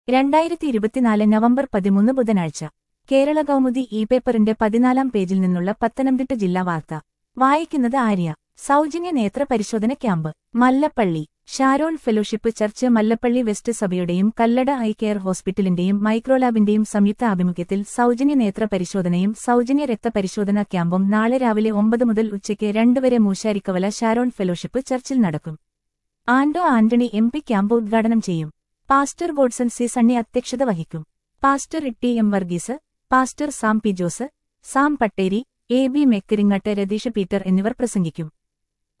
രണ്ടായിരത്തി ഇരുപത്തിനാല് നവംബർ പതിമൂന്ന് ബുധനാഴ്ച കേരള കൗമുദി ഇ പേപ്പറിന്റെ പതിനാലാം പേജിൽ നിന്നുള്ള പത്തനംതിട്ട ജില്ലാ വാർത്ത വായിക്കുന്നത് ആര്യ സൗജന്യ നേത്ര പരിശോധന camp Mallappally Sharon fellowship church Mallappally west സഭയുടെയും കല്ലട ഐ കെയർ ഹോസ്പിറ്റലിന്റെയും മൈക്രോലാബിന്റെയും സംയുക്ത ആഭിമുഖ്യത്തിൽ സൗജന്യ നേത്ര പരിശോധനയും സൗജന്യ രക്തപരിശോധനാ ക്യാമ്പും നാളെ രാവിലെ ഒമ്പത് മുതൽ ഉച്ചയ്ക്ക് രണ്ട് വരെ മൂശാരിക്കവല ഷാരോൺ ഫെലോഷിപ്പ് ചർച്ചിൽ നടക്കും Anto Antony M P camp ഉദ്ഘാടനം ചെയ്യും പാസ്റ്റർ ഗോഡ്സൺ സി സണ്ണി അധ്യക്ഷത വഹിക്കും pastor T M Varghese pastor Sam P Jose Sam Patteri A B Mekkaringattu Ratheesh Peter എന്നിവർ പ്രസംഗിക്കും